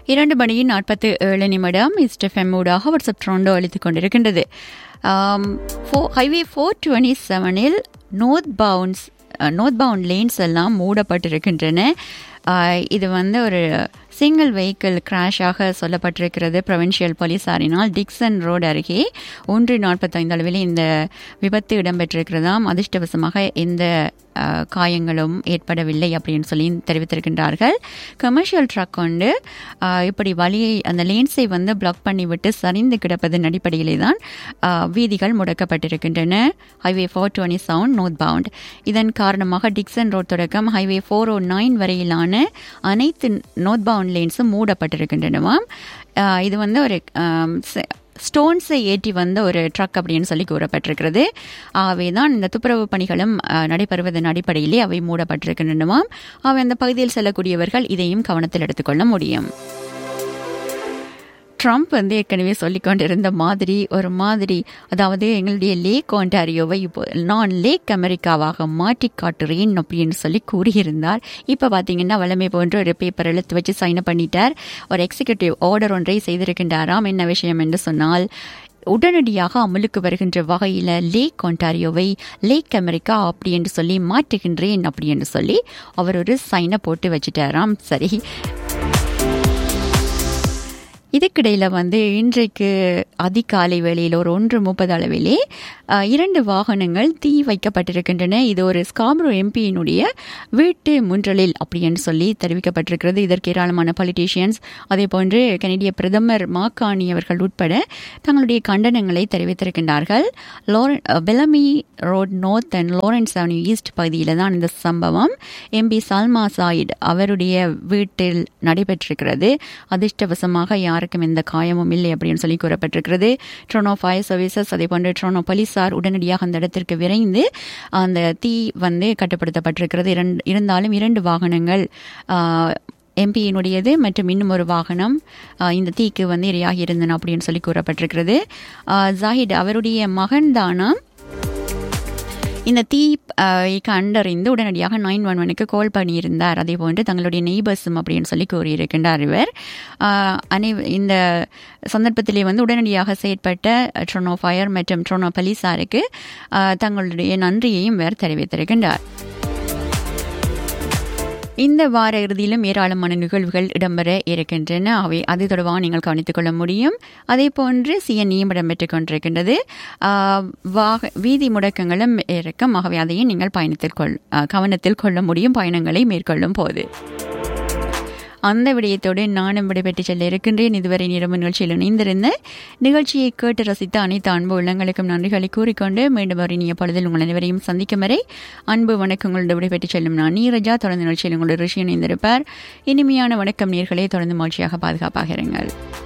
இரண்டு மணியின் நாற்பத்து ஏழு நிமிடம் இஸ்டெஃப்எம் ஊடாக வாட்ஸ்அப் ட்ரோண்டோ அளித்துக் கொண்டிருக்கின்றது ஹைவே ஃபோர் டுவெண்ட்டி செவனில் north bound north bound lanes எல்லாம் மூடப்பட்டிருக்கின்றன ஆஹ் இது வந்து ஒரு சிங்கிள் வெஹிக்கிள் கிராஷாக சொல்லப்பட்டிருக்கிறது ப்ரொவின்ஷியல் போலீசாரினால் டிக்சன் ரோடு அருகே ஒன்று நாற்பத்தைந்து அளவில் இந்த விபத்து இடம்பெற்றிருக்கிறதாம் அதிர்ஷ்டவசமாக எந்த ஆஹ், காயங்களும் ஏற்படவில்லை அப்படின்னு சொல்லி தெரிவித்திருக்கின்றார்கள் கமர்ஷியல் ட்ரக் கொண்டு ஆஹ், இப்படி வழியை அந்த லேன்ஸை வந்து பிளாக் பண்ணிவிட்டு சரிந்து கிடப்பதன் அடிப்படையிலே தான் ஆஹ், வீதிகள் முடக்கப்பட்டிருக்கின்றன highway four twenty seven north bound இதன் காரணமாக டிக்சன் ரோட் தொடக்கம் ஹைவே ஃபோர் ஓ நைன் வரையிலான அனைத்து நோர்த் பவுண்ட் லேன்ஸும் மூடப்பட்டிருக்கின்றனவாம் ஆஹ், இது வந்து ஒரு ஆம், ச- ஸ்டோன்ஸை ஏற்றி வந்த ஒரு ட்ரக் அப்படின்னு சொல்லி கூறப்பட்டிருக்கிறது ஆகவே தான் இந்த துப்புரவு பணிகளும் அஹ், நடைபெறுவதன் அடிப்படையிலே அவை மூடப்பட்டிருக்கின்றனவாம் அவை அந்த பகுதியில் செல்லக்கூடியவர்கள் இதையும் கவனத்தில் எடுத்துக்கொள்ள முடியும் ட்ரம்ப் வந்து ஏற்கனவே சொல்லிக் கொண்டிருந்த மாதிரி ஒரு மாதிரி அதாவது எங்களுடைய லேக் ஒன்டாரியோவை இப்போ நான் லேக் அமெரிக்காவாக மாற்றி காட்டுறேன் அப்படின்னு சொல்லி கூறியிருந்தார் இப்போ பார்த்தீங்கன்னா வளமை போன்ற ஒரு பேப்பர் எழுத்து வச்சு சைன் பண்ணிட்டார் ஒரு எக்ஸிகியூட்டிவ் ஆர்டர் ஒன்றை செய்திருக்கின்றாராம் என்ன விஷயம் என்று சொன்னால் உடனடியாக அமலுக்கு வருகின்ற வகையில் லேக் ஒன்டாரியோவை லேக் அமெரிக்கா அப்படி என்று சொல்லி மாற்றுகின்றேன் அப்படி என்று சொல்லி அவர் ஒரு சைனை போட்டு வச்சுட்டாராம் சரி இதுக்கிடையில் வந்து இன்றைக்கு அதிகாலை வேளையில் ஒரு ஒன்று முப்பது அளவிலே அஹ், இரண்டு வாகனங்கள் தீ வைக்கப்பட்டிருக்கின்றன இது ஒரு ஸ்காப்ரோ எம்பியினுடைய வீட்டு முன்றலில் அப்படின்னு சொல்லி தெரிவிக்கப்பட்டிருக்கிறது இதற்கு ஏராளமான பொலிட்டீஷியன்ஸ் அதே போன்று கனடிய பிரதமர் மாக்காணி அவர்கள் உட்பட தங்களுடைய கண்டனங்களை தெரிவித்திருக்கின்றார்கள் Lauren Bellamy road north and Lawrence avenue east பகுதியில் தான் இந்த சம்பவம் எம்பி சல்மா சாயிட் அவருடைய வீட்டில் நடைபெற்றிருக்கிறது அதிர்ஷ்டவசமாக யாருக்கும் எந்த காயமும் இல்லை அப்படின்னு சொல்லி கூறப்பட்டிருக்கிறது ட்ரோனோ ஃபயர் சர்வீசஸ் அதே போன்று ட்ரோனோ போலீசார் உடனடியாக அந்த இடத்திற்கு விரைந்து அந்த தீ வந்து கட்டுப்படுத்தப்பட்டிருக்கிறது இரண்டு இருந்தாலும் இரண்டு வாகனங்கள் ஆஹ், எம்பியினுடையது மற்றும் இன்னும் ஒரு வாகனம் ஆஹ், இந்த தீக்கு வந்து இரையாகி இருந்தன அப்படின்னு சொல்லி கூறப்பட்டிருக்கிறது ஆஹ், ஜாஹிட் அவருடைய மகன் தானா இந்த தீ ஆஹ், கண்டறிந்து உடனடியாக நைன் ஒன் ஒனுக்கு கால் பண்ணியிருந்தார் அதே போன்று தங்களுடைய நெய்பர்ஸும் அப்படின்னு சொல்லி கூறியிருக்கின்றார் இவர் ஆஹ், அனை இந்த சந்தர்ப்பத்திலே வந்து உடனடியாக செயற்பட்ட ட்ரோனோ ஃபயர் மற்றும் ட்ரோனோ போலீசாருக்கு ஆஹ், தங்களுடைய நன்றியையும் இவர் தெரிவித்திருக்கின்றார் இந்த வார இறுதியிலும் ஏராளமான நிகழ்வுகள் இடம்பெற இருக்கின்றன அவை அது தொடர்பாக நீங்கள் கவனித்துக் கொள்ள முடியும் அதே போன்று சிஎன்இயும் இடம்பெற்றுக் கொண்டிருக்கின்றது ஆஹ், வாக வீதி முடக்கங்களும் இருக்கும் ஆகவே அதையும் நீங்கள் பயணத்தில் கொள் ஆஹ், கவனத்தில் கொள்ள முடியும் பயணங்களை மேற்கொள்ளும் போது அந்த விடயத்தோடு நானும் விடைபெற்று செல்ல இருக்கின்றேன் இதுவரை நிரம்ப நிகழ்ச்சியில் இணைந்திருந்த நிகழ்ச்சியை கேட்டு ரசித்த அனைத்து அன்பு உள்ளங்களுக்கும் நன்றிகளை கூறிக்கொண்டு மீண்டும் ஒரு இனிய பொழுதில் உங்கள் அனைவரையும் சந்திக்கும் வரை அன்பு வணக்கங்களோடு விடைபெற்று செல்லும் நான் நீரஜா தொடர்ந்து நிகழ்ச்சியில் உங்களோட ரிஷி இணைந்திருப்பார் இனிமையான வணக்கம் நேர்களே தொடர்ந்து மகிழ்ச்சியாக பாதுகாப்பாக இருங்கள்